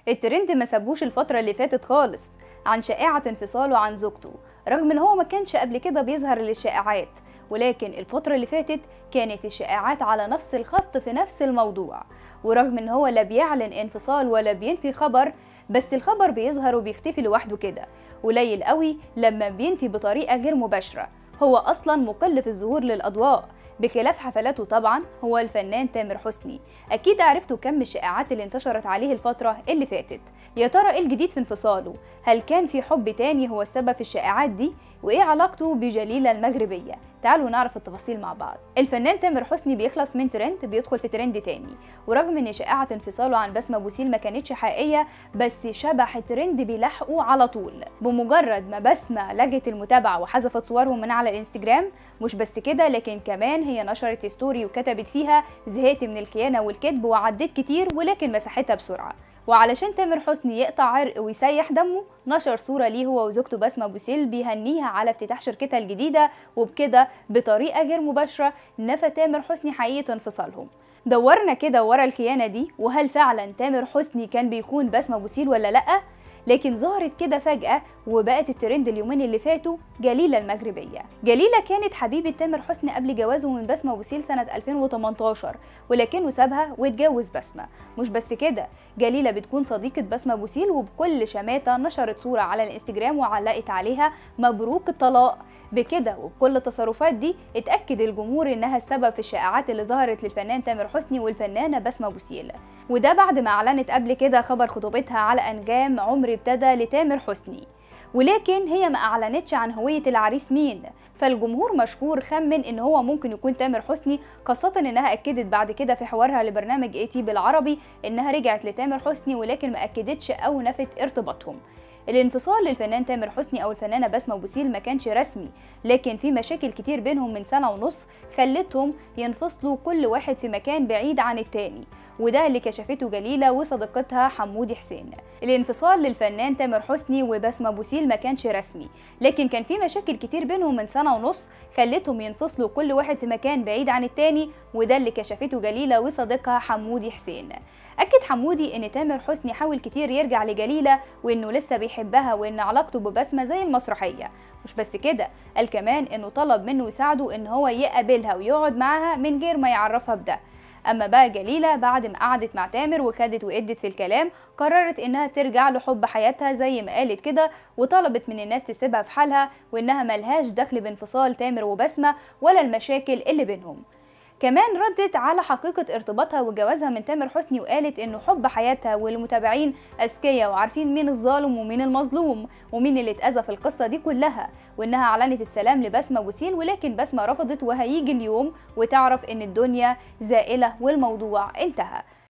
الترند ما سابوش الفترة اللي فاتت خالص عن شائعة انفصاله عن زوجته رغم ان هو ما كانش قبل كده بيظهر للشائعات ولكن الفترة اللي فاتت كانت الشائعات على نفس الخط في نفس الموضوع ورغم ان هو لا بيعلن انفصال ولا بينفي خبر بس الخبر بيظهر وبيختفي لوحده كده قليل قوي لما بينفي بطريقة غير مباشرة هو اصلا مقل في الظهور للاضواء بخلاف حفلاته طبعا هو الفنان تامر حسني اكيد عرفتوا كم الشائعات اللي انتشرت عليه الفتره اللي فاتت يا ترى ايه الجديد في انفصاله هل كان في حب تاني هو السبب في الشائعات دي وايه علاقته بجليله المغربيه تعالوا نعرف التفاصيل مع بعض الفنان تامر حسني بيخلص من ترند بيدخل في ترند تاني ورغم ان شائعه انفصاله عن بسمه بوسيل ما كانتش حقيقيه بس شبح الترند بيلاحقه على طول بمجرد ما بسمه لغت المتابعه وحذفت صورهم من على الانستجرام مش بس كده لكن كمان هي نشرت ستوري وكتبت فيها زهقت من الخيانه والكذب وعديت كتير ولكن مسحتها بسرعه وعلشان تامر حسني يقطع عرق ويسيح دمه نشر صورة ليه هو وزوجته بسمة بوسيل بيهنيها على افتتاح شركتها الجديدة وبكده بطريقة غير مباشرة نفى تامر حسني حقيقة انفصالهم دورنا كده ورا الخيانة دي وهل فعلا تامر حسني كان بيخون بسمة بوسيل ولا لأ لكن ظهرت كده فجأة وبقت الترند اليومين اللي فاتوا جليلة المغربية جليلة كانت حبيبة تامر حسني قبل جوازه من بسمة وسيل سنة 2018 ولكنه سابها واتجوز بسمة مش بس كده جليلة بتكون صديقة بسمة بوسيل وبكل شماتة نشرت صورة على الانستجرام وعلقت عليها مبروك الطلاق بكده وبكل التصرفات دي اتأكد الجمهور انها السبب في الشائعات اللي ظهرت للفنان تامر حسني والفنانة بسمة بوسيل وده بعد ما اعلنت قبل كده خبر خطوبتها على انغام عمر ابتدى لتامر حسني ولكن هي ما اعلنتش عن هويه العريس مين فالجمهور مشكور خمن ان هو ممكن يكون تامر حسني خاصه انها اكدت بعد كده في حوارها لبرنامج اي تي بالعربي انها رجعت لتامر حسني ولكن ما اكدتش او نفت ارتباطهم الانفصال للفنان تامر حسني او الفنانه بسمه بوسيل ما كانش رسمي لكن في مشاكل كتير بينهم من سنه ونص خلتهم ينفصلوا كل واحد في مكان بعيد عن التاني وده اللي كشفته جليله وصديقتها حمودي حسين الانفصال للفنان تامر حسني وبسمه بوسيل ما كانش رسمي لكن كان في مشاكل كتير بينهم من سنه ونص خلتهم ينفصلوا كل واحد في مكان بعيد عن التاني وده اللي كشفته جليله وصديقها حمودي حسين اكد حمودي ان تامر حسني حاول كتير يرجع لجليله وانه لسه بيحبها وان علاقته ببسمه زي المسرحيه مش بس كده قال كمان انه طلب منه يساعده ان هو يقابلها ويقعد معاها من غير ما يعرفها بده اما بقى جليله بعد ما قعدت مع تامر وخدت وادت في الكلام قررت انها ترجع لحب حياتها زي ما قالت كده وطلبت من الناس تسيبها في حالها وانها ملهاش دخل بانفصال تامر وبسمه ولا المشاكل اللي بينهم كمان ردت على حقيقة ارتباطها وجوازها من تامر حسني وقالت انه حب حياتها والمتابعين اذكياء وعارفين مين الظالم ومين المظلوم ومين اللي اتأذى في القصة دي كلها وانها اعلنت السلام لبسمة وسيل ولكن بسمة رفضت وهيجي اليوم وتعرف ان الدنيا زائلة والموضوع انتهى